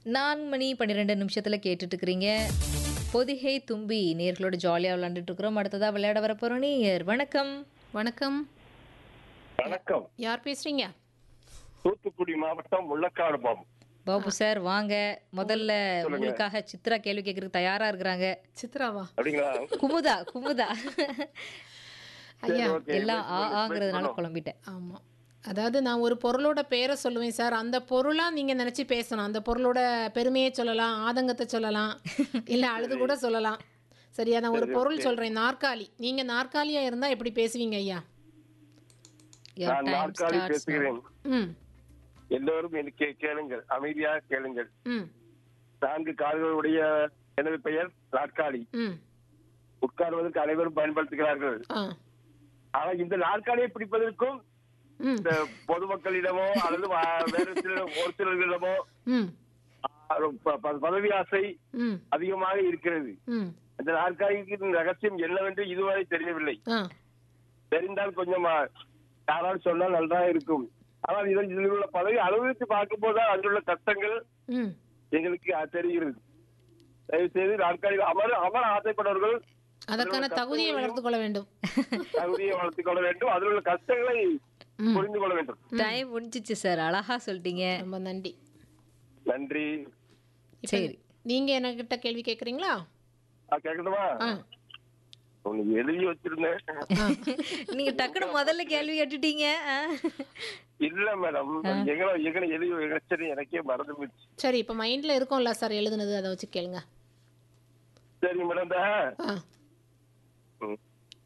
நான்கு மணி பன்னிரெண்டு நிமிஷத்தில் கேட்டுட்டு இருக்கிறீங்க பொதிகை தும்பி நேர்களோட ஜாலியாக விளையாண்டுட்டு இருக்கிறோம் அடுத்ததாக விளையாட வர போகிறோம் நீர் வணக்கம் வணக்கம் வணக்கம் யார் பேசுறீங்க தூத்துக்குடி மாவட்டம் முள்ளக்காடு பாபு பாபு சார் வாங்க முதல்ல உங்களுக்காக சித்ரா கேள்வி கேட்கறதுக்கு தயாராக இருக்கிறாங்க சித்ராவா அப்படிங்களா குமுதா குமுதா ஐயா okay. எல்லாம் ஆ wait, wait, ஆங்கிறதுனால wait, குழம்பிட்டேன் ஆமாம் அதாவது நான் ஒரு பொருளோட பேரை சொல்லுவேன் சார் அந்த பொருளாக நீங்கள் நினச்சி பேசணும் அந்த பொருளோட பெருமையை சொல்லலாம் ஆதங்கத்தை சொல்லலாம் இல்லை அழுது கூட சொல்லலாம் சரியா நான் ஒரு பொருள் சொல்கிறேன் நாற்காலி நீங்கள் நாற்காலியாக இருந்தால் எப்படி பேசுவீங்க ஐயா Your நான் time நாற்காலி starts now. பேசுகிறேன் ம் எல்லோரும் எனக்கு கேளுங்கள் அமைதியாக கேளுங்கள் ம் நான்கு கால்களுடைய எனது பெயர் நாற்காலி ம் உட்கார்வதற்கு அனைவரும் பயன்படுத்துகிறார்கள் ஆ ஆனால் இந்த நாற்காலியை பிடிப்பதற்கும் ம் இந்த பொதுமக்களிடமோ அல்லது வா- வேறு சில ஒரு சிலர்களிடமோ ம் ஆ, ப- ப- பதவி ஆசை ம் அதிகமாக இருக்கிறது ம் அந்த நாற்காலிக்கு ரகசியம் என்னவென்று இதுவரை தெரியவில்லை ஆ தெரிந்தால் கொஞ்சம் ஆ, யாராவது சொன்னால் நன்றாக இருக்கும் ஆனால் இதில் இதில் உள்ள பதவி அனுபவித்து பார்க்கும் போதுதான் அதில் உள்ள கஷ்டங்கள் ம் எங்களுக்கு அ- தெரிகிறது தயவு செய்து நாற்காலியில் அமர அமர ஆசைப்பட்டவர்கள் அதற்கான தகுதியை வளர்த்து கொள்ள வேண்டும் தகுதியை வளர்த்துக் கொள்ள வேண்டும் அதில் உள்ள கஷ்டங்களை ம். புரிந்து கொள்ள வேண்டும் டைம் முடிஞ்சிச்சு சார் அழகா சொல்லிட்டீங்க ரொம்ப நன்றி நன்றி இப்ப சரி. நீங்க என்கிட்ட கேள்வி கேக்குறீங்களா ஆ, கேட்கட்டுமா ஆ உனக்கு எழுதி வச்சிருந்தேன் நீங்க டக்குனு முதல்ல கேள்வி கேட்டுட்டீங்க ஆ. இல்ல மேடம் எங்களை எங்களை எழுதி வச்சது எனக்கே மறந்து போச்சு சரி இப்போ மைண்ட்ல இருக்கும்ல சார் எழுதுனது அதை வச்சு கேளுங்க சரி மேடம் இந்த, ஆ ம்,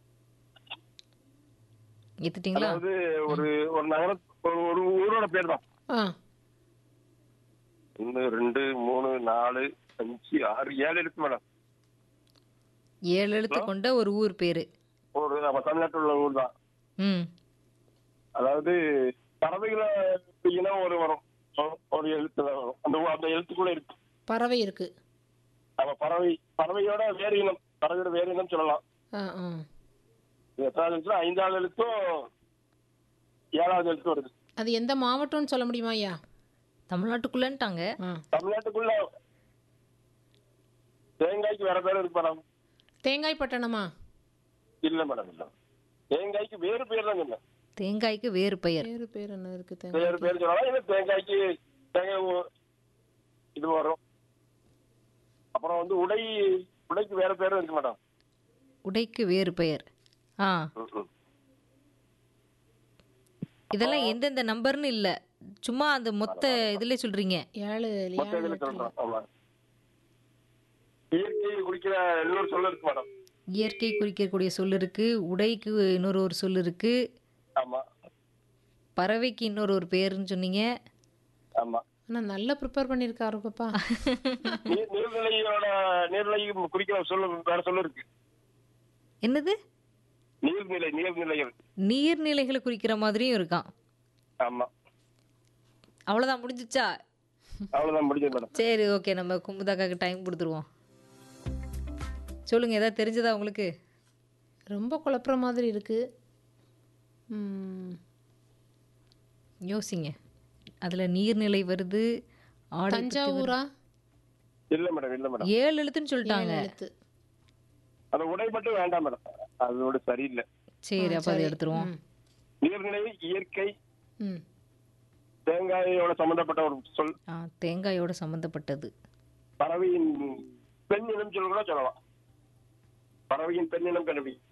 ஏத்துட்டீங்களா அதாவது ஒரு ஒரு நகர ஒரு ஒரு ஊரோட பேர் தான் ஆ ஒன்று ரெண்டு மூணு நாலு அஞ்சு ஆறு ஏழு எழுத்து மேடம் ஏழு எழுத்து கொண்ட ஒரு ஊர் பேரு ஒரு நம்ம தமிழ்நாட்டில் உள்ள ஊர் தான் ம் அதாவது பறவைகளை இனம் ஒரு வரும் ஒரு- ஒரு எழுத்துல வரும் அந்த ஊ- அந்த எழுத்து கூட இருக்கு பறவை இருக்கு நம்ம பறவை பறவையோட வேறு இனம் பறவையோட வேறு இனம் சொல்லலாம் ஆ ஆ இது எத்தனாவது எழுத்து ஐந்தாவது எழுத்தும் ஏழாவது எழுத்து வருது அது எந்த மாவட்டம்னு சொல்ல முடியுமா ஐயா தமிழ்நாட்டுக்குள்ளன்ட்டாங்க ஆ தமிழ்நாட்டுக்குள்ள தேங்காய்க்கு வேற பேர் இருக்கு மேடம் தேங்காய் பட்டணமா இல்ல மேடம் இல்ல தேங்காய்க்கு வேறு பேர் தான் சொன்னேன் தேங்காய்க்கு வேறு பெயர் பேரு பேர் என்ன இருக்கு தேங்காய் வேறு பேர் சொல்லலாம் இல்ல தேங்காய்க்கு தேங்காய் ஊ- இது வரும் அப்புறம் வந்து உடை உடைக்கு வேற பேரும் இருக்கு மேடம் உடைக்கு வேறு பெயர் ஆ ம், ம். இதெல்லாம் எந்தெந்த நம்பர்னு இல்ல சும்மா அந்த மொத்த இதுல சொல்றீங்க ஏழு மொத்த ஏழு இதுல சொல்றேன் ஆமா இயற்கையை குடிக்கிற இன்னொரு சொல்ல இருக்கு மேடம் இயற்கை குறிக்கக்கூடிய சொல் இருக்கு உடைக்கு இன்னொரு ஒரு சொல் இருக்கு ஆமா பறவைக்கு இன்னொரு ஒரு பேருன்னு சொன்னீங்க ஆமா ஆனா நல்லா ப்ரிப்பேர் பண்ணியிருக்காருப்பா நீர் நீர்நிலையோட நீர்நிலை குறிக்கிற சொல்லு வேற சொல்ல இருக்கு என்னது நீர்நிலை நீர்நிலைகள் நீர்நிலைகளை குறிக்கிற மாதிரியும் இருக்கான் ஆமா அவ்வளோதான் முடிஞ்சிச்சா அவ்வளவுதான் முடிஞ்சது மேடம் சரி ஓகே நம்ம குமுதாக்காக்கு டைம் கொடுத்துருவோம் சொல்லுங்க ஏதாவது தெரிஞ்சதா உங்களுக்கு ரொம்ப குழப்புற மாதிரி இருக்கு ம், யோசிங்க அதுல நீர்நிலை வருது ஆடை தஞ்சாவூரா இல்ல மேடம் இல்ல மேடம் ஏழு எழுத்துன்னு சொல்லிட்டாங்க ஏழு எழுத்து அந்த உடை மட்டும் வேண்டாம் மேடம் அதோட சரியில்லை சரி அப்போ அதை எடுத்துருவோம் ம், நீர்நிலை இயற்கை ம் தேங்காயோட சம்பந்தப்பட்ட ஒரு சொல் ஆ தேங்காயோட சம்மந்தப்பட்டது பறவையின் பெண் இனம் சொல்ல கூட சொல்லலாம் பறவையின் பெண் இனம் கண்டுபிடி